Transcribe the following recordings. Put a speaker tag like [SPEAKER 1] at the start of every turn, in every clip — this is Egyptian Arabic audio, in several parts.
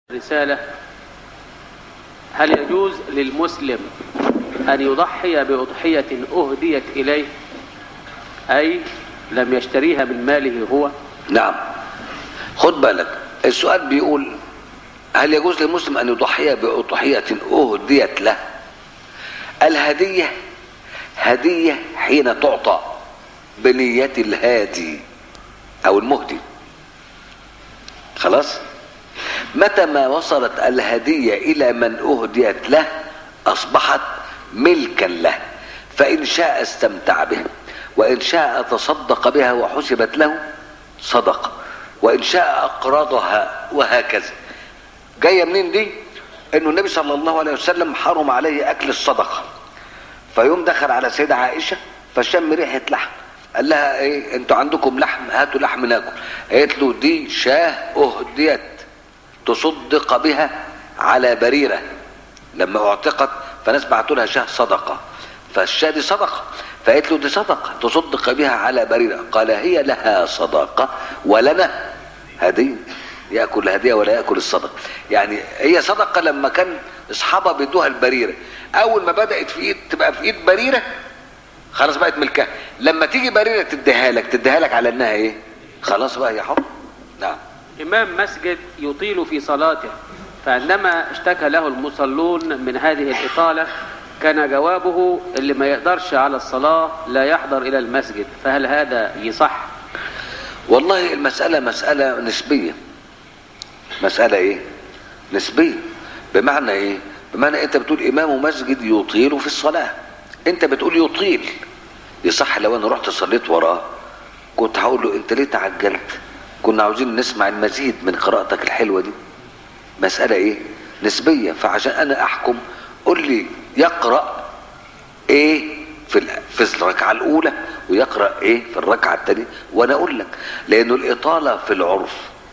[SPEAKER 1] رسالة هل يجوز للمسلم أن يضحي بأضحية أهديت إليه أي لم يشتريها من ماله هو
[SPEAKER 2] نعم خد بالك السؤال بيقول هل يجوز للمسلم أن يضحي بأضحية أهديت له الهدية هدية حين تعطى بنية الهادي أو المهدي خلاص متى ما وصلت الهدية إلى من أهديت له أصبحت ملكا له فإن شاء استمتع بها وإن شاء تصدق بها وحسبت له صدقة وإن شاء أقرضها وهكذا جاية منين دي إنه النبي صلى الله عليه وسلم حرم عليه أكل الصدقة فيوم دخل على سيدة عائشة فشم ريحة لحم قال لها ايه انتوا عندكم لحم هاتوا لحم ناكل قالت له دي شاه اهديت تصدق بها على بريرة لما اعتقت فناس بعتوا لها شاه صدقة فالشاه دي صدقة فقالت له دي صدقة تصدق بها على بريرة قال هي لها صدقة ولنا هدية يأكل الهدية ولا يأكل الصدقة يعني هي صدقة لما كان اصحابها بيدوها البريرة اول ما بدأت في ايد تبقى في ايد بريرة خلاص بقت ملكها لما تيجي بريرة تديها لك تديها لك على انها ايه خلاص بقى هي حر نعم
[SPEAKER 1] إمام مسجد يطيل في صلاته فعندما اشتكى له المصلون من هذه الإطالة كان جوابه اللي ما يقدرش على الصلاة لا يحضر إلى المسجد فهل هذا يصح؟
[SPEAKER 2] والله المسألة مسألة نسبية مسألة ايه نسبية بمعنى ايه بمعنى انت بتقول امام مسجد يطيل في الصلاة انت بتقول يطيل يصح لو انا رحت صليت وراه كنت هقول له انت ليه تعجلت كنا عاوزين نسمع المزيد من قراءتك الحلوة دي مسألة ايه نسبية فعشان انا احكم قل لي يقرأ ايه في في الركعة الاولى ويقرأ ايه في الركعة الثانية وانا اقول لك لانه الاطالة في العرف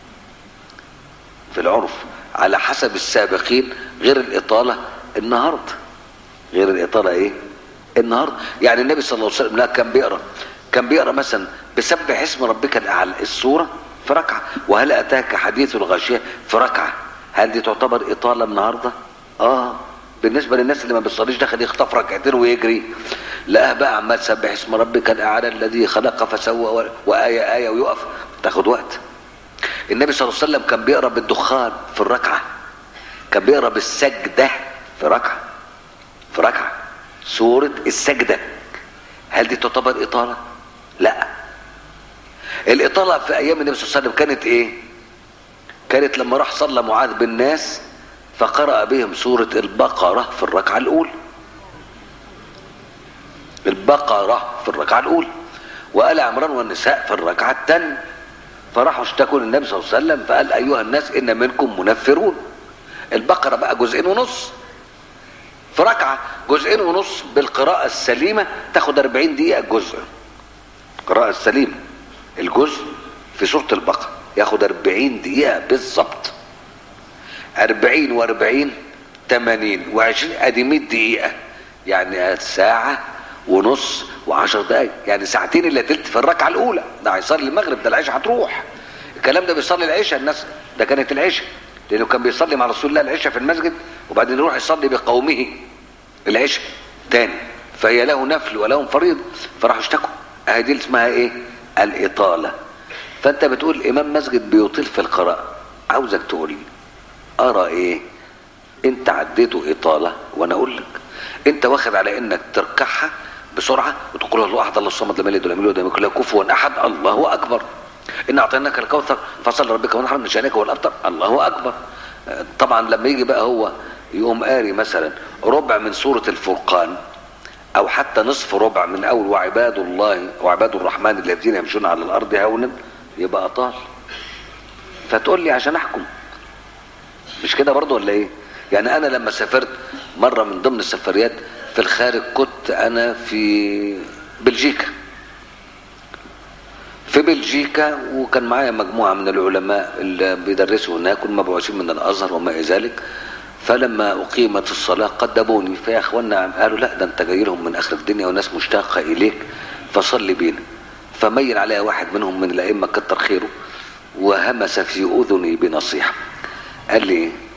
[SPEAKER 2] في العرف على حسب السابقين غير الاطالة النهاردة غير الاطالة ايه النهاردة يعني النبي صلى الله عليه وسلم لا كان بيقرأ كان بيقرأ مثلا بسبح اسم ربك الاعلى السورة في ركعة وهل اتاك حديث الغاشية في ركعة هل دي تعتبر اطالة النهاردة اه بالنسبة للناس اللي ما بيصليش داخل يخطف ركعتين ويجري لقاه بقى عمال سبح اسم ربك الاعلى الذي خلق فسوى وآية آية ويقف تاخد وقت النبي صلى الله عليه وسلم كان بيقرا بالدخان في الركعة كان بيقرا بالسجدة في ركعة في ركعة سورة السجدة هل دي تعتبر إطالة؟ لا الإطالة في أيام النبي صلى الله عليه وسلم كانت إيه؟ كانت لما راح صلى معاذ بالناس فقرأ بهم سورة البقرة في الركعة الأولى البقرة في الركعة الأولى وآل عمران والنساء في الركعة الثانية فراحوا اشتكوا للنبي صلى الله عليه وسلم فقال أيها الناس إن منكم منفرون البقرة بقى جزئين ونص في ركعة جزئين ونص بالقراءة السليمة تاخد 40 دقيقة الجزء القراءة السليمة الجزء في سورة البقرة ياخد 40 دقيقة بالظبط 40 و40 80 و20 ادي 100 دقيقة يعني ساعة ونص و10 دقايق يعني ساعتين الا تلت في الركعة الأولى ده هيصلي المغرب ده العشاء هتروح الكلام ده بيصلي العشاء الناس ده كانت العشاء لأنه كان بيصلي مع رسول الله العشاء في المسجد وبعدين يروح يصلي بقومه العشاء تاني فهي له نفل ولهم فريض فراحوا اشتكوا اهي دي اسمها ايه الإطالة فأنت بتقول إمام مسجد بيطيل في القراءة عاوزك تقول لي أرى إيه أنت عديته إطالة وأنا أقول لك أنت واخد على إنك تركعها بسرعة وتقول الله أحد الله الصمد لم يلد ولم يولد ولم يكن له كفوا أحد الله أكبر إن أعطيناك الكوثر فصل ربك ونحر من شانك والأبتر الله أكبر طبعا لما يجي بقى هو يقوم قاري مثلا ربع من سورة الفرقان أو حتى نصف ربع من أول وعباد الله وعباد الرحمن الذين يمشون على الأرض هونا يبقى أطال فتقول لي عشان أحكم مش كده برضه ولا إيه؟ يعني أنا لما سافرت مرة من ضمن السفريات في الخارج كنت أنا في بلجيكا في بلجيكا وكان معايا مجموعة من العلماء اللي بيدرسوا هناك والمبعوثين من الأزهر وما إلى ذلك فلما أقيمت الصلاة قدموني فيا أخوانا قالوا لا ده أنت جاي لهم من آخر الدنيا وناس مشتاقة إليك فصلي بينا فميل عليها واحد منهم من الأئمة كتر خيره وهمس في أذني بنصيحة قال لي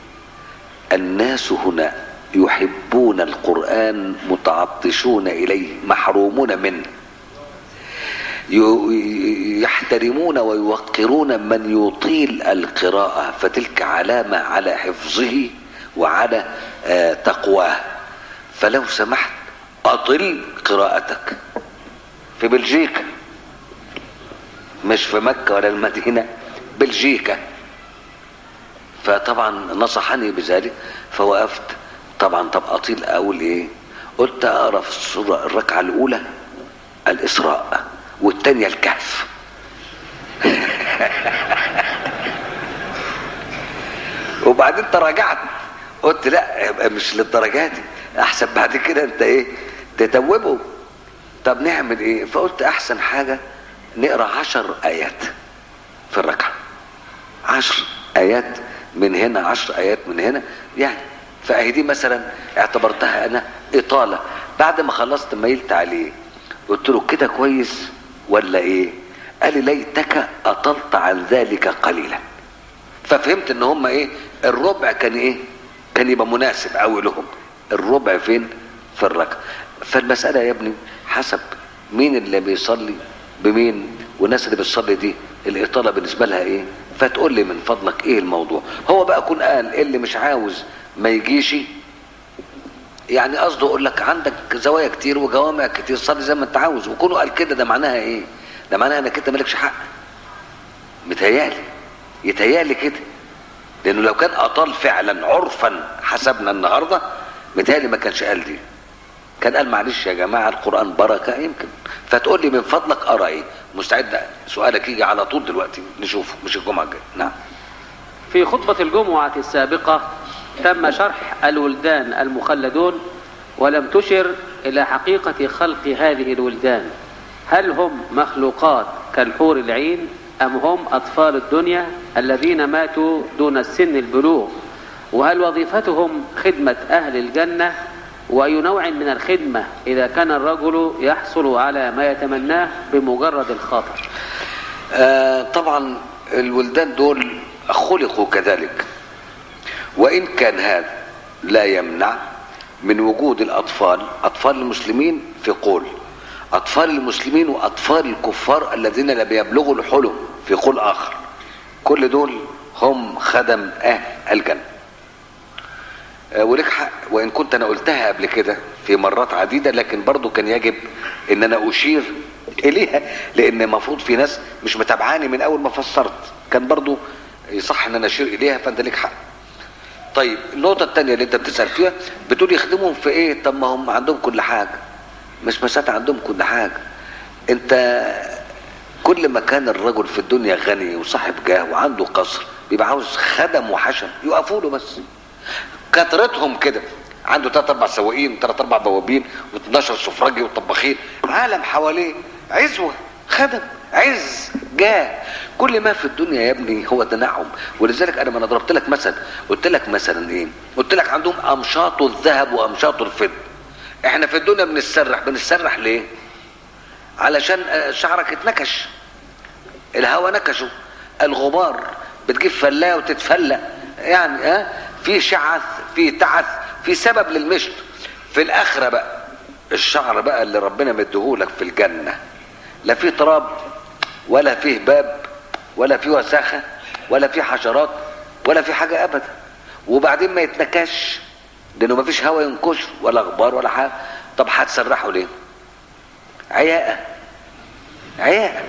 [SPEAKER 2] الناس هنا يحبون القرآن متعطشون إليه محرومون منه ي- يحترمون ويوقرون من يطيل القراءة فتلك علامة على حفظه وعلى آه، تقواه فلو سمحت أطل قراءتك في بلجيكا مش في مكة ولا المدينة بلجيكا فطبعا نصحني بذلك فوقفت طبعا طب اطيل اقول ايه قلت اقرا في السوره الركعه الاولى الاسراء والثانيه الكهف وبعدين تراجعت قلت لا يبقى مش للدرجه دي احسن بعد كده انت ايه تتوبه طب نعمل ايه فقلت احسن حاجه نقرا عشر ايات في الركعه عشر ايات من هنا عشر ايات من هنا يعني فاهي دي مثلا اعتبرتها انا اطاله بعد ما خلصت ميلت عليه قلت له كده كويس ولا ايه قال لي ليتك اطلت عن ذلك قليلا ففهمت ان هم ايه الربع كان ايه كان يبقى مناسب قوي لهم الربع فين في الركعه فالمساله يا ابني حسب مين اللي بيصلي بمين والناس اللي بتصلي دي الاطاله بالنسبه لها ايه فتقول لي من فضلك ايه الموضوع هو بقى يكون قال اللي مش عاوز ما يجيش يعني قصده يقول لك عندك زوايا كتير وجوامع كتير صلي زي ما انت عاوز وكونه قال كده ده معناها ايه ده معناها انك انت مالكش حق متهيالي يتهيالي كده لانه لو كان اطال فعلا عرفا حسبنا النهارده متهيالي ما كانش قال دي كان قال معلش يا جماعه القران بركه يمكن فتقول لي من فضلك ارى ايه مستعد سؤالك يجي على طول دلوقتي نشوفه مش الجمعه الجايه نعم
[SPEAKER 1] في خطبة الجمعة السابقة تم شرح الولدان المخلدون ولم تشر إلى حقيقة خلق هذه الولدان هل هم مخلوقات كالحور العين أم هم أطفال الدنيا الذين ماتوا دون سن البلوغ وهل وظيفتهم خدمة أهل الجنة وأي نوع من الخدمة إذا كان الرجل يحصل على ما يتمناه بمجرد الخاطر
[SPEAKER 2] آه طبعا الولدان دول خلقوا كذلك وإن كان هذا لا يمنع من وجود الأطفال أطفال المسلمين في قول أطفال المسلمين وأطفال الكفار الذين لم يبلغوا الحلم في قول آخر كل دول هم خدم أهل الجنة آه، ولك حق وإن كنت أنا قلتها قبل كده في مرات عديدة لكن برضو كان يجب إن أنا أشير إليها لأن المفروض في ناس مش متابعاني من أول ما فسرت كان برضو يصح إن أنا أشير إليها فأنت لك حق طيب النقطة التانية اللي أنت بتسأل فيها بتقول يخدمهم في إيه؟ طب ما هم عندهم كل حاجة مش مسات عندهم كل حاجة أنت كل ما كان الرجل في الدنيا غني وصاحب جاه وعنده قصر بيبقى عاوز خدم وحشم يقفوا له بس كثرتهم كده عنده ثلاث اربع سواقين وثلاث اربع بوابين و12 سفراجي وطباخين عالم حواليه عزوه خدم عز جاه كل ما في الدنيا يا ابني هو تنعم ولذلك انا ما انا ضربت لك مثل قلت لك مثلا ايه قلت لك عندهم امشاط الذهب وامشاط الفضه احنا في الدنيا بنتسرح بنتسرح ليه علشان آه، شعرك اتنكش الهوا نكشه الغبار بتجيب فلايه وتتفلى يعني ها في شعث في تعث في سبب للمشط في الاخره بقى الشعر بقى اللي ربنا مديهولك في الجنه لا فيه تراب ولا فيه باب ولا فيه وساخه ولا فيه حشرات ولا فيه حاجه ابدا وبعدين ما يتنكش لانه ما فيش هوا ينكش ولا غبار ولا حاجه طب هتسرحه ليه عياقه عياقه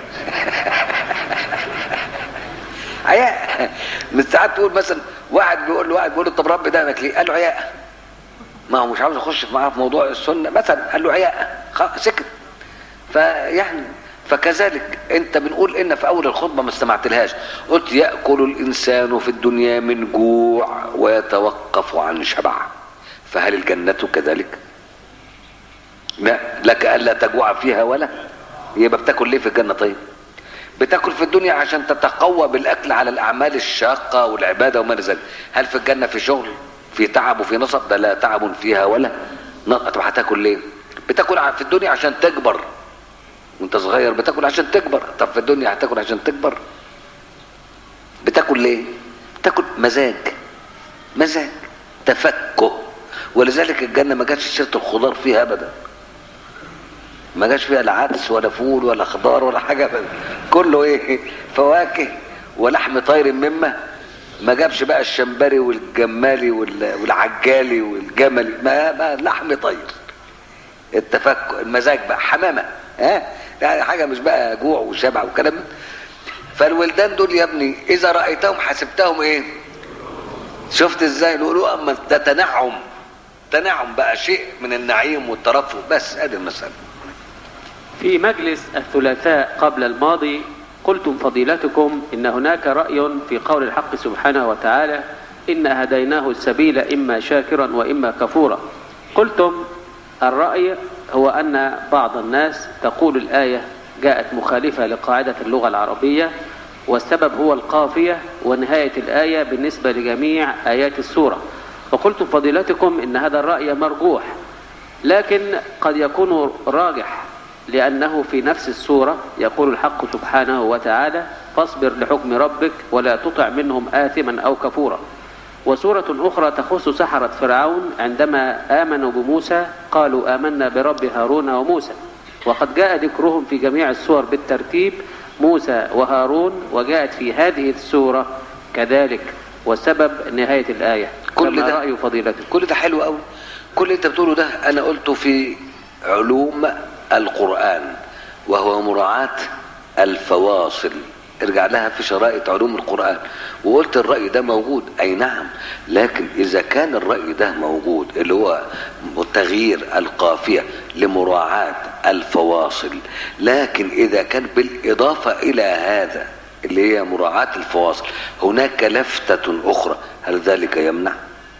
[SPEAKER 2] عياء من ساعات تقول مثلا واحد بيقول له واحد بيقول له طب رب دقنك ليه؟ قال له عياء ما هو مش عاوز يخش معاه في موضوع السنه مثلا قال له عياء خ- سكت فيعني فكذلك انت بنقول ان في اول الخطبه ما استمعتلهاش قلت ياكل الانسان في الدنيا من جوع ويتوقف عن شبع فهل الجنه كذلك؟ لا لك الا تجوع فيها ولا يبقى بتاكل ليه في الجنه طيب؟ بتاكل في الدنيا عشان تتقوى بالاكل على الاعمال الشاقه والعباده وما الى ذلك هل في الجنه في شغل في تعب وفي نصب ده لا تعب فيها ولا نصب طب هتاكل ليه بتاكل ع- في الدنيا عشان تكبر وانت صغير بتاكل عشان تكبر طب في الدنيا هتاكل عشان تكبر بتاكل ليه بتاكل مزاج مزاج تفكه ولذلك الجنه ما جاتش سيره الخضار فيها ابدا ما جاش فيها لا عدس ولا فول ولا خضار ولا حاجه أبداً. كله ايه فواكه ولحم طير مما ما جابش بقى الشمبري والجمالي وال- والعجالي والجملي ما, ما لحم طير التفكك المزاج بقى حمامه ها يعني حاجه مش بقى جوع وشبع وكلام من- فالولدان دول يا ابني اذا رايتهم حسبتهم ايه شفت ازاي لؤلؤا اما ده تنعم تنعم بقى شيء من النعيم والترفه بس ادي المساله
[SPEAKER 1] في مجلس الثلاثاء قبل الماضي قلتم فضيلتكم إن هناك رأي في قول الحق سبحانه وتعالى إن هديناه السبيل إما شاكرا وإما كفورا قلتم الرأي هو أن بعض الناس تقول الآية جاءت مخالفة لقاعدة اللغة العربية والسبب هو القافية ونهاية الآية بالنسبة لجميع آيات السورة وقلتم فضيلتكم إن هذا الرأي مرجوح لكن قد يكون راجح لأنه في نفس السورة يقول الحق سبحانه وتعالى فاصبر لحكم ربك ولا تطع منهم آثما أو كفورا وسورة أخرى تخص سحرة فرعون عندما آمنوا بموسى قالوا آمنا برب هارون وموسى وقد جاء ذكرهم في جميع السور بالترتيب موسى وهارون وجاءت في هذه السورة كذلك والسبب نهاية الآية
[SPEAKER 2] كل
[SPEAKER 1] كما
[SPEAKER 2] ده-
[SPEAKER 1] رأي فضيلتك
[SPEAKER 2] كل ده حلو قوي كل اللي انت بتقوله ده انا قلته في علوم القرآن وهو مراعاة الفواصل ارجع لها في شرائط علوم القرآن وقلت الرأي ده موجود أي نعم لكن إذا كان الرأي ده موجود اللي هو تغيير القافية لمراعاة الفواصل لكن إذا كان بالإضافة إلى هذا اللي هي مراعاة الفواصل هناك لفتة أخرى هل ذلك يمنع؟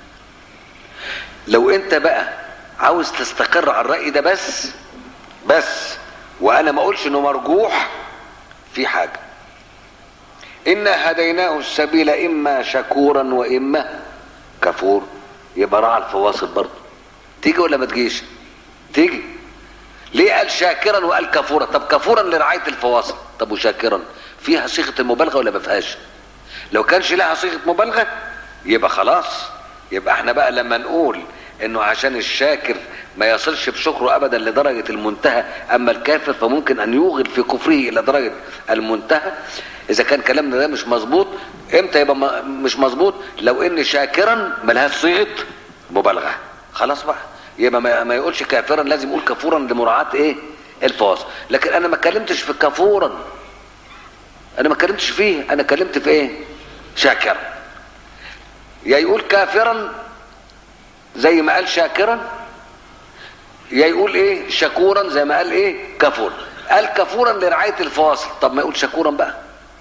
[SPEAKER 2] لو انت بقى عاوز تستقر على الرأي ده بس بس وانا ما اقولش انه مرجوح في حاجة إنا هديناه السبيل إما شكورا وإما كفور يبقى راعى الفواصل برضه تيجي ولا ما تجيش تيجي ليه قال شاكرا وقال كفورا طب كفورا لرعاية الفواصل طب وشاكرا فيها صيغة المبالغة ولا ما فيهاش لو كانش لها صيغة مبالغة يبقى خلاص يبقى احنا بقى لما نقول انه عشان الشاكر ما يصلش بشكره ابدا لدرجة المنتهى اما الكافر فممكن ان يوغل في كفره الى درجة المنتهى اذا كان كلامنا ده مش مظبوط امتى يبقى م- مش مظبوط لو ان شاكرا ملهاش صيغة مبالغة خلاص بقى يبقى ما ما يقولش كافرا لازم يقول كفورا لمراعاة ايه الفواصل لكن انا ما اتكلمتش في كفورا انا ما اتكلمتش فيه انا اتكلمت في ايه شاكرا يا يقول كافرا زي ما قال شاكرا يا يقول ايه شكورا زي ما قال ايه كفور قال كفورا لرعايه الفواصل طب ما يقول شكورا بقى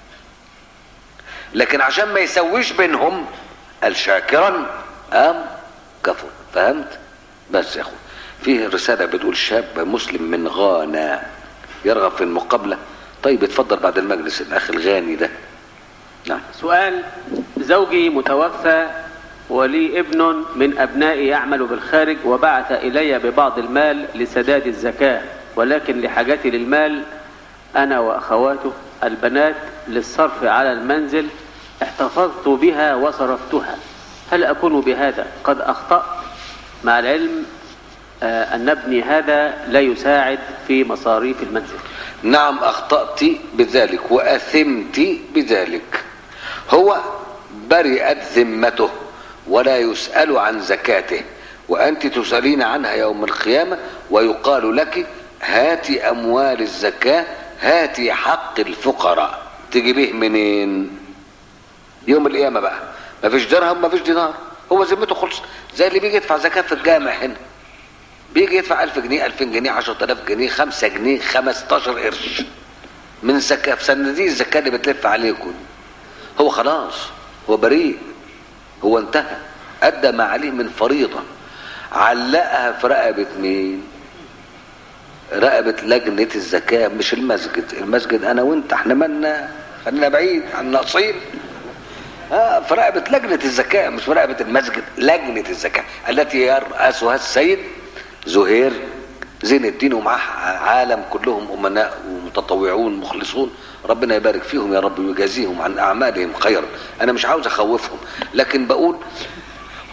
[SPEAKER 2] لكن عشان ما يسويش بينهم قال شاكرا ام كفور فهمت بس يا اخو فيه رساله بتقول شاب مسلم من غانا يرغب في المقابله طيب اتفضل بعد المجلس الاخ الغاني ده نعم
[SPEAKER 1] سؤال زوجي متوفى ولي ابن من أبنائي يعمل بالخارج وبعث إلي ببعض المال لسداد الزكاة ولكن لحاجتي للمال أنا وأخواته البنات للصرف على المنزل احتفظت بها وصرفتها هل أكون بهذا قد أخطأت مع العلم آه، أن ابني هذا لا يساعد في مصاريف المنزل
[SPEAKER 2] نعم اخطأت بذلك واثمت بذلك هو برئت ذمته ولا يسأل عن زكاته وانت تسألين عنها يوم القيامة ويقال لك هاتي اموال الزكاة هاتي حق الفقراء تجيبيه منين يوم القيامة بقى مفيش درهم مفيش دينار هو ذمته خلص زي اللي بيجي يدفع زكاة في الجامع هنا بيجي يدفع 1000 جنيه 2000 جنيه 10000 جنيه 5 جنيه 15 قرش من زكاة في صناديق الزكاة اللي بتلف عليكم هو خلاص هو بريء هو انتهى أدى ما عليه من فريضة علقها في رقبة مين رقبة لجنة الزكاة مش المسجد المسجد أنا وأنت احنا مالنا خلينا بعيد عن الناقصين آه في رقبة لجنة الزكاة مش في رقبة المسجد لجنة الزكاة التي يرأسها السيد زهير زين الدين ومعاه عالم كلهم أمناء ومتطوعون مخلصون ربنا يبارك فيهم يا رب ويجازيهم عن أعمالهم خيرا أنا مش عاوز أخوفهم لكن بقول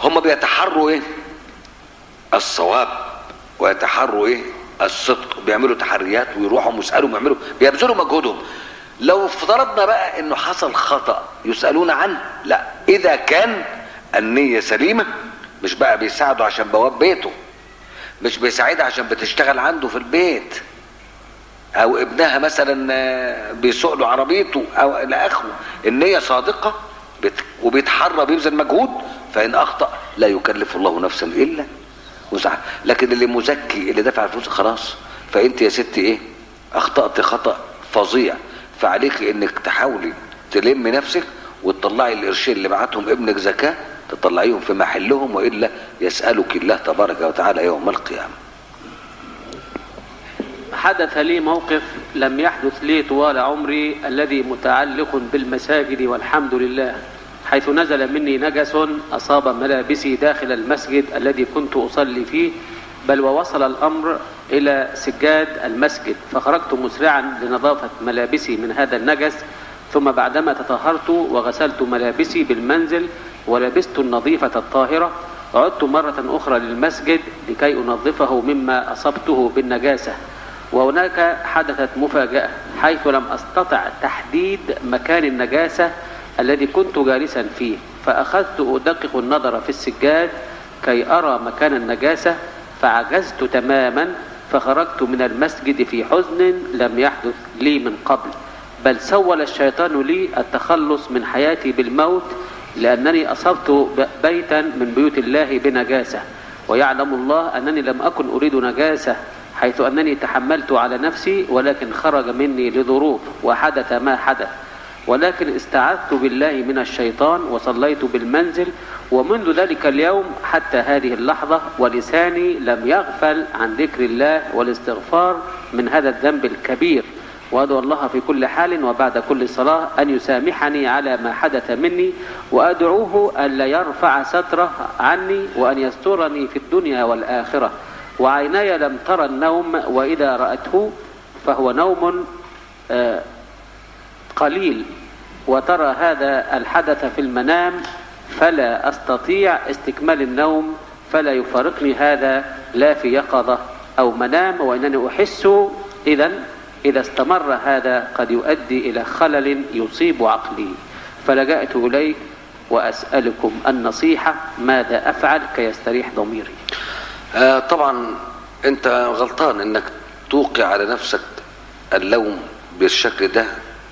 [SPEAKER 2] هم بيتحروا ايه الصواب ويتحروا ايه الصدق بيعملوا تحريات ويروحوا ويسالوا ويعملوا بيبذلوا مجهودهم لو افترضنا بقى انه حصل خطا يسالون عنه لا اذا كان النيه سليمه مش بقى بيساعده عشان بواب بيته مش بيساعدها عشان بتشتغل عنده في البيت او ابنها مثلا آه، بيسوق له عربيته او الى اخره النيه صادقه بت- وبيتحرى بيبذل مجهود فان اخطا لا يكلف الله نفسا الا وسعها لكن اللي مزكي اللي دفع الفلوس خلاص فانت يا ستي ايه اخطات خطا فظيع فعليك انك تحاولي تلمي نفسك وتطلعي القرشين اللي بعتهم ابنك زكاه تطلعيهم في محلهم والا يسالك الله تبارك وتعالى يوم القيامه
[SPEAKER 1] حدث لي موقف لم يحدث لي طوال عمري الذي متعلق بالمساجد والحمد لله حيث نزل مني نجس أصاب ملابسي داخل المسجد الذي كنت أصلي فيه بل ووصل الأمر إلى سجاد المسجد فخرجت مسرعا لنظافة ملابسي من هذا النجس ثم بعدما تطهرت وغسلت ملابسي بالمنزل ولبست النظيفة الطاهرة عدت مرة أخرى للمسجد لكي أنظفه مما أصبته بالنجاسة وهناك حدثت مفاجأة حيث لم أستطع تحديد مكان النجاسة الذي كنت جالسا فيه فأخذت أدقق النظر في السجاد كي أرى مكان النجاسة فعجزت تماما فخرجت من المسجد في حزن لم يحدث لي من قبل بل سول الشيطان لي التخلص من حياتي بالموت لأنني أصبت ب- بيتا من بيوت الله بنجاسة ويعلم الله أنني لم أكن أريد نجاسة حيث أنني تحملت على نفسي ولكن خرج مني لظروف وحدث ما حدث ولكن استعذت بالله من الشيطان وصليت بالمنزل ومنذ ذلك اليوم حتى هذه اللحظة ولساني لم يغفل عن ذكر الله والاستغفار من هذا الذنب الكبير وأدعو الله في كل حال وبعد كل صلاة أن يسامحني على ما حدث مني وأدعوه ألا يرفع ستره عني وأن يسترني في الدنيا والآخرة وعيناي لم ترى النوم وإذا رأته فهو نوم آه، قليل وترى هذا الحدث في المنام فلا أستطيع استكمال النوم فلا يفارقني هذا لا في يقظة أو منام وإنني أحس إذا إذا استمر هذا قد يؤدي إلى خلل يصيب عقلي فلجأت إليك وأسألكم النصيحة ماذا أفعل كي يستريح ضميري
[SPEAKER 2] آه طبعا انت غلطان انك توقع على نفسك اللوم بالشكل ده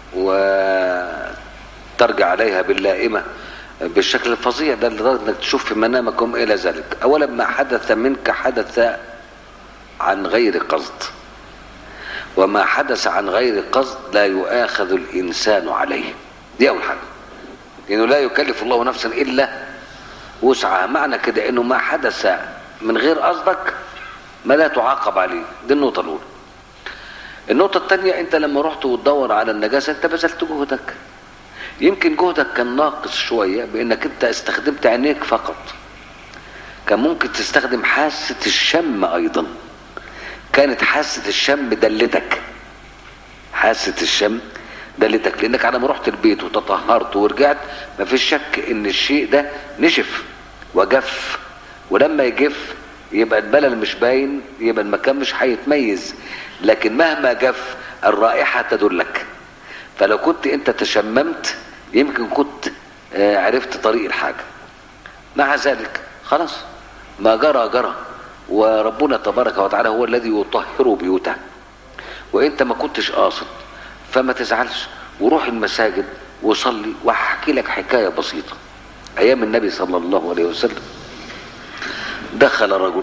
[SPEAKER 2] وترجع عليها باللائمة بالشكل الفظيع ده لدرجة انك تشوف في منامك وما الى ذلك اولا ما حدث منك حدث عن غير قصد وما حدث عن غير قصد لا يؤاخذ الانسان عليه دي اول حاجه لانه لا يكلف الله نفسا الا وسعها معنى كده انه ما حدث من غير قصدك ما لا تعاقب عليه دي النقطه الاولى النقطه الثانيه انت لما رحت وتدور على النجاسه انت بذلت جهدك يمكن جهدك كان ناقص شويه بانك انت استخدمت عينيك فقط كان ممكن تستخدم حاسه الشم ايضا كانت حاسه الشم دلتك حاسه الشم دلتك لانك على ما رحت البيت وتطهرت ورجعت ما فيش شك ان الشيء ده نشف وجف ولما يجف يبقى البلل مش باين يبقى المكان مش هيتميز لكن مهما جف الرائحه تدلك فلو كنت انت تشممت يمكن كنت آه، عرفت طريق الحاجه مع ذلك خلاص ما جرى جرى وربنا تبارك وتعالى هو الذي يطهر بيوته وانت ما كنتش قاصد فما تزعلش وروح المساجد وصلي وهحكي لك حكايه بسيطه ايام النبي صلى الله عليه وسلم دخل رجل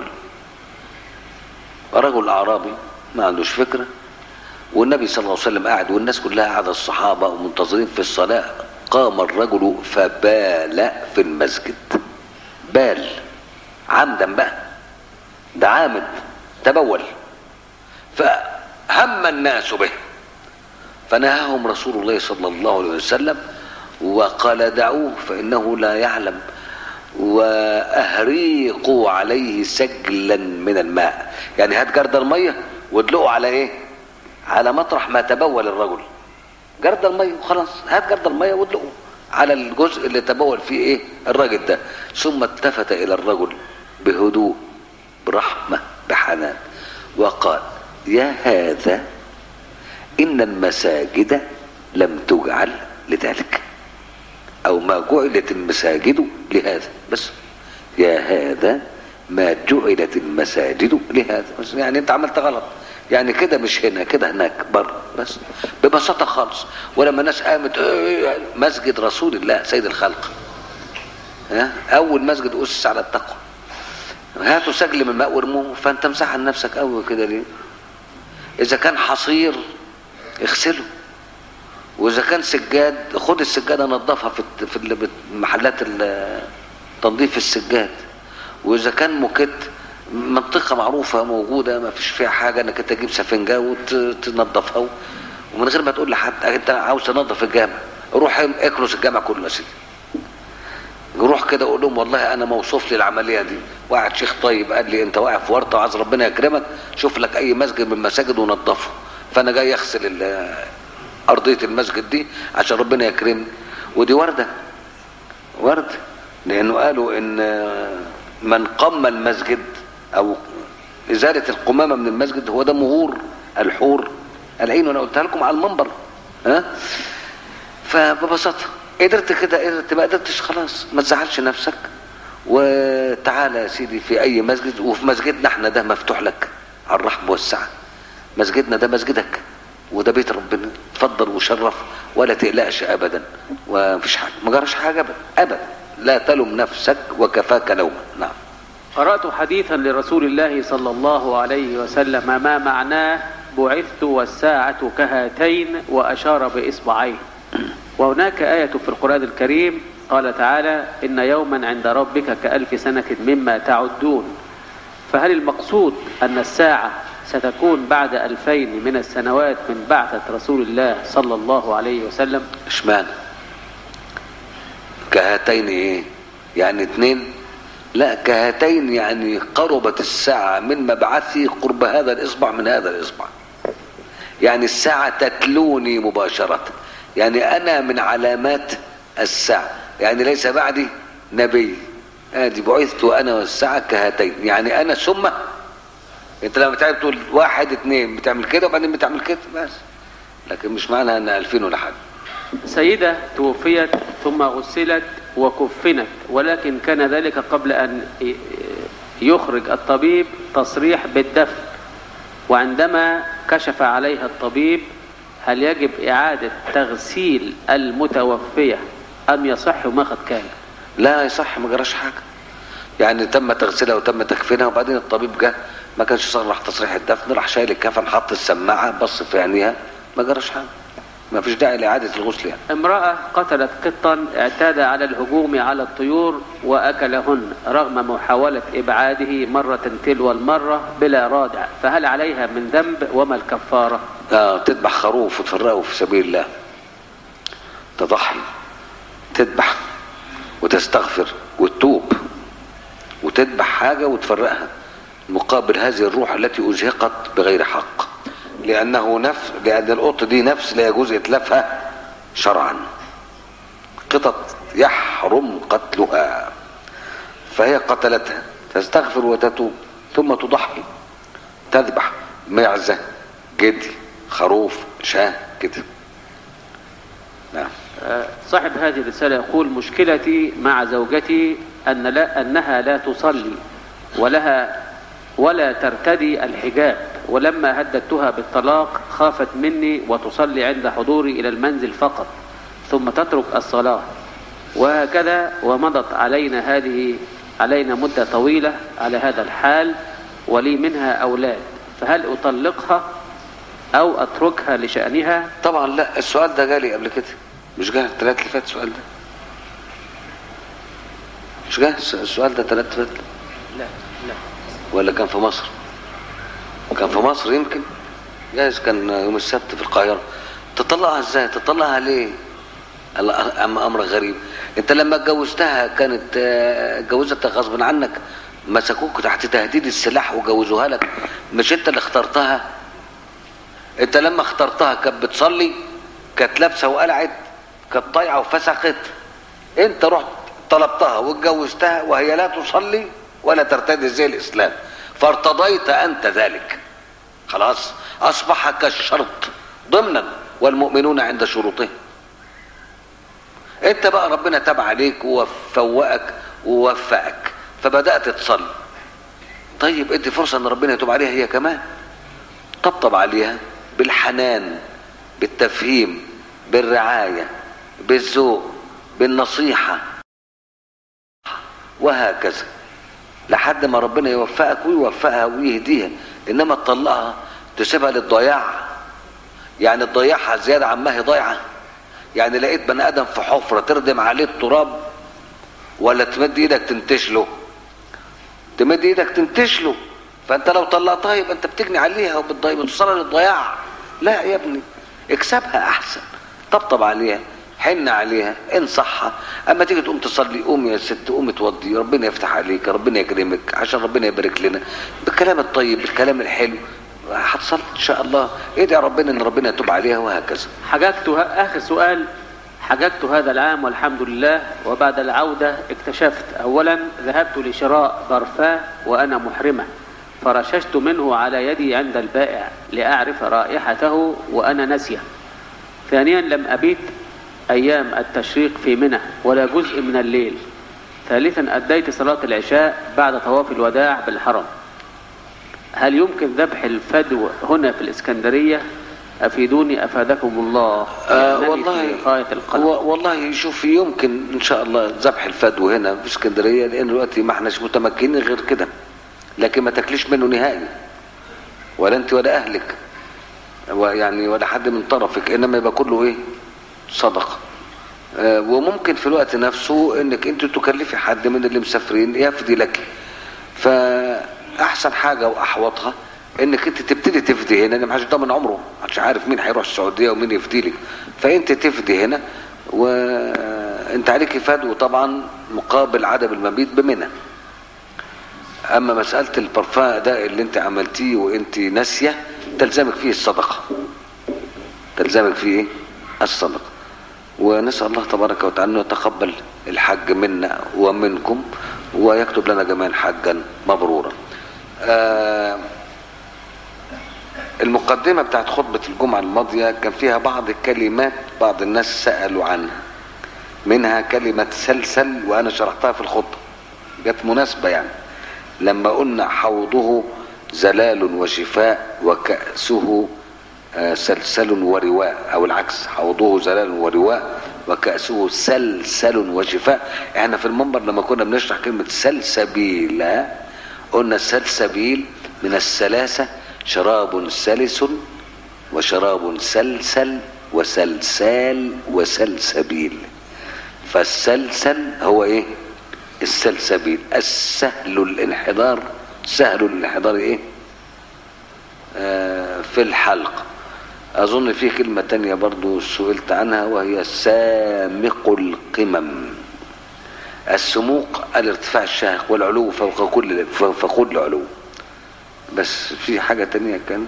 [SPEAKER 2] رجل اعرابي ما عندوش فكره والنبي صلى الله عليه وسلم قاعد والناس كلها قاعده الصحابه ومنتظرين في الصلاه قام الرجل فبال في المسجد بال عمدا بقى ده عامد تبول فهم الناس به فنهاهم رسول الله صلى الله عليه وسلم وقال دعوه فإنه لا يعلم وأهريقوا عليه سجلا من الماء يعني هات جرد المية وادلقوا على ايه على مطرح ما تبول الرجل جرد المية وخلاص هات جرد المية وادلقوا على الجزء اللي تبول فيه ايه الراجل ده ثم التفت الى الرجل بهدوء برحمة بحنان وقال يا هذا إن المساجد لم تجعل لذلك أو ما جعلت المساجد لهذا بس يا هذا ما جعلت المساجد لهذا بس يعني أنت عملت غلط يعني كده مش هنا كده هناك بره بس ببساطة خالص ولما الناس قامت "إيه، مسجد رسول الله سيد الخلق ها أول مسجد أسس على التقوى هاتوا سجل من ماء وارموه فانت مسح عن نفسك قوي كده ليه اذا كان حصير اغسله واذا كان سجاد خد السجاده نظفها في الت- في ال- محلات ال- تنظيف السجاد واذا كان موكيت منطقه معروفه موجوده ما فيش فيها حاجه انك انت تجيب سفنجه وتنظفها ومن غير ما تقول لحد انت عاوز تنظف الجامع روح اكنس الجامع كله يا سيدي روح كده اقول لهم والله انا موصوف للعمليه دي واحد شيخ طيب قال لي انت واقف في ورطه وعايز ربنا يكرمك شوف لك اي مسجد من المساجد ونظفه فانا جاي اغسل ال- ارضيه المسجد دي عشان ربنا يكرمني ودي ورده ورده لانه قالوا ان من قم المسجد او ازاله القمامه من المسجد هو ده مهور الحور العين وانا قلتها لكم على المنبر ها فببساطه قدرت كده قدرت ما قدرتش خلاص ما تزعلش نفسك وتعالى يا سيدي في اي مسجد وفي مسجدنا احنا ده مفتوح لك على الرحب والسعه مسجدنا ده مسجدك وده بيت ربنا اتفضل وشرف ولا تقلقش ابدا ومفيش حاجه ما جراش حاجه ابدا ابدا لا تلم نفسك وكفاك لوما نعم
[SPEAKER 1] قرأت حديثا لرسول الله صلى الله عليه وسلم ما معناه بعثت والساعة كهاتين وأشار بإصبعيه وهناك آية في القرآن الكريم قال تعالى إن يوما عند ربك كألف سنة مما تعدون فهل المقصود أن الساعة ستكون بعد ألفين من السنوات من بعثة رسول الله صلى الله عليه وسلم
[SPEAKER 2] اشمعنى كهاتين ايه يعني اتنين لا كهاتين يعني قربت الساعة من مبعثي قرب هذا الإصبع من هذا الإصبع يعني الساعة تتلوني مباشرة يعني أنا من علامات الساعة يعني ليس بعدي نبي ادي بعثت وأنا والساعة كهاتين يعني أنا ثم انت لما بتعمل تقول واحد اتنين بتعمل كده وبعدين بتعمل كده بس لكن مش معنى ان ألفين ولا حاجة
[SPEAKER 1] سيدة توفيت ثم غسلت وكفنت ولكن كان ذلك قبل أن يخرج الطبيب تصريح بالدفن وعندما كشف عليها الطبيب هل يجب إعادة تغسيل المتوفية أم يصح ماخذ كان
[SPEAKER 2] لا يصح ما جراش حاجة يعني تم تغسيلها وتم تكفينها وبعدين الطبيب جه ما كانش صرح تصريح الدفن راح شايل الكفن حط السماعة بص في عينيها ما جراش حاجة ما فيش داعي لإعادة الغسل يعني
[SPEAKER 1] امرأة قتلت قطا اعتاد على الهجوم على الطيور وأكلهن رغم محاولة إبعاده مرة تلو المرة بلا رادع فهل عليها من ذنب وما الكفارة
[SPEAKER 2] اه تذبح خروف وتفرقه في سبيل الله تضحي تذبح وتستغفر وتتوب وتذبح حاجة وتفرقها مقابل هذه الروح التي أزهقت بغير حق لأنه نفس لأن القط دي نفس لا يجوز إتلافها شرعا قطط يحرم قتلها فهي قتلتها تستغفر وتتوب ثم تضحي تذبح معزة جدي خروف شاه كده نعم
[SPEAKER 1] آه، صاحب هذه الرسالة يقول مشكلتي مع زوجتي أن لا أنها لا تصلي ولها ولا ترتدي الحجاب ولما هددتها بالطلاق خافت مني وتصلي عند حضوري إلى المنزل فقط ثم تترك الصلاة وهكذا ومضت علينا هذه علينا مدة طويلة على هذا الحال ولي منها أولاد فهل أطلقها أو أتركها لشأنها
[SPEAKER 2] طبعا لا السؤال ده جالي قبل كده مش جه الثلاث اللي فات السؤال ده مش جه السؤال ده ثلاث فات
[SPEAKER 1] لا لا
[SPEAKER 2] ولا كان في مصر كان في مصر يمكن جايز كان يوم السبت في القاهرة تطلقها ازاي تطلقها ليه الله، أم امر غريب انت لما اتجوزتها كانت آه، اتجوزتك غصب عنك مسكوك تحت تهديد السلاح وجوزوها لك مش انت اللي اخترتها انت لما اخترتها كانت بتصلي كانت لابسه وقلعت كانت طايعه وفسخت انت رحت طلبتها واتجوزتها وهي لا تصلي ولا ترتدي زي الاسلام فارتضيت انت ذلك خلاص اصبح كالشرط ضمنا والمؤمنون عند شروطهم انت بقى ربنا تاب عليك وفوقك ووفقك فبدات تصلي طيب ادي فرصه ان ربنا يتوب عليها هي كمان طبطب عليها بالحنان بالتفهيم بالرعايه بالذوق بالنصيحه وهكذا لحد ما ربنا يوفقك ويوفقها ويهديها انما تطلقها تسيبها للضياع يعني تضيعها زياده عما هي ضايعه يعني لقيت بني ادم في حفره تردم عليه التراب ولا تمد ايدك تنتشله تمد ايدك تنتشله فانت لو طلقتها يبقى انت بتجني عليها وبتوصلها للضياع لا يا ابني اكسبها احسن طبطب عليها حن عليها انصحها اما تيجي تقوم تصلي قوم يا ست قوم اتوضي ربنا يفتح عليك ربنا يكرمك عشان ربنا يبارك لنا بالكلام الطيب بالكلام الحلو هتصلي ان شاء الله ادعي ربنا ان ربنا يتوب عليها وهكذا
[SPEAKER 1] حججت ه- آخر سؤال حججت هذا العام والحمد لله وبعد العودة اكتشفت أولا ذهبت لشراء ظرفاه وأنا محرمة فرششت منه على يدي عند البائع لأعرف رائحته وأنا ناسية ثانيا لم أبيت أيام التشريق في منى ولا جزء من الليل ثالثا أديت صلاة العشاء بعد طواف الوداع بالحرم هل يمكن ذبح الفدو هنا في الإسكندرية أفيدوني أفادكم الله
[SPEAKER 2] آه
[SPEAKER 1] لأنني
[SPEAKER 2] والله
[SPEAKER 1] في غاية القلق
[SPEAKER 2] و- والله شوف يمكن ان شاء الله ذبح الفدو هنا في اسكندريه لان دلوقتي ما احناش متمكنين غير كده لكن ما تاكليش منه نهائي ولا انت ولا اهلك ويعني ولا حد من طرفك انما يبقى كله ايه صدقه آه، وممكن في الوقت نفسه انك انت تكلفي حد من اللي مسافرين يفدي لك فاحسن حاجه واحوطها انك انت تبتدي تفدي هنا لان محدش ضامن عمره محدش عارف مين هيروح السعوديه ومين يفدي لك فانت تفدي هنا وانت عليك فدو طبعا مقابل عدم المبيت بمنى اما مساله البرفان ده اللي انت عملتيه وانت ناسيه تلزمك فيه الصدقه تلزمك فيه ايه الصدقه ونسال الله تبارك وتعالى انه يتقبل الحج منا ومنكم ويكتب لنا جميعا حجا مبرورا آه المقدمة بتاعت خطبة الجمعة الماضية كان فيها بعض الكلمات بعض الناس سألوا عنها منها كلمة سلسل وأنا شرحتها في الخطبة جت مناسبة يعني لما قلنا حوضه زلال وشفاء وكأسه آه، سلسل ورواء أو العكس حوضه زلال ورواء وكأسه سلسل وشفاء احنا في المنبر لما كنا بنشرح كلمة سلسبيل قلنا السلسبيل من السلاسة شراب سلس وشراب سلسل وسلسال وسلسبيل فالسلسل هو ايه السلسبيل السهل الانحدار سهل الانحدار ايه آه في الحلق اظن في كلمة تانية برضو سئلت عنها وهي سامق القمم السموق الارتفاع الشاهق والعلو فوق كل فوق كل علو بس في حاجة تانية كان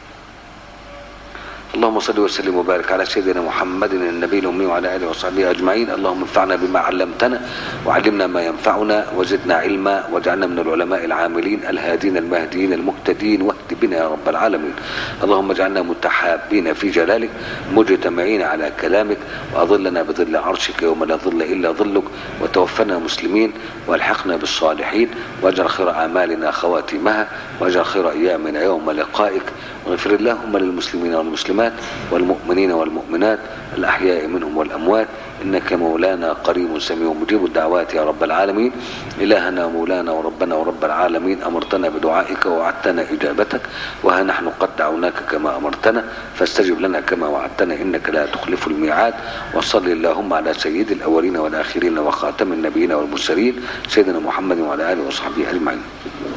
[SPEAKER 2] اللهم صل وسلم وبارك على سيدنا محمد النبي الأمي وعلى آله وصحبه أجمعين اللهم انفعنا بما علمتنا وعلمنا ما ينفعنا وزدنا علما واجعلنا من العلماء العاملين الهادين المهديين المهتدين واهد بنا يا رب العالمين اللهم اجعلنا متحابين في جلالك مجتمعين على كلامك وأظلنا بظل عرشك يوم لا ظل إلا ظلك وتوفنا مسلمين والحقنا بالصالحين واجعل خير أعمالنا خواتمها واجعل خير أيامنا يوم لقائك واغفر اللهم للمسلمين والمسلمات والمؤمنين والمؤمنات الأحياء منهم والأموات إنك مولانا قريب سميع مجيب الدعوات يا رب العالمين إلهنا مولانا وربنا ورب العالمين أمرتنا بدعائك ووعدتنا إجابتك وها نحن قد دعوناك كما أمرتنا فاستجب لنا كما وعدتنا إنك لا تخلف الميعاد وصل اللهم على سيد الأولين والآخرين وخاتم النبيين والمرسلين سيدنا محمد وعلى آله وصحبه أجمعين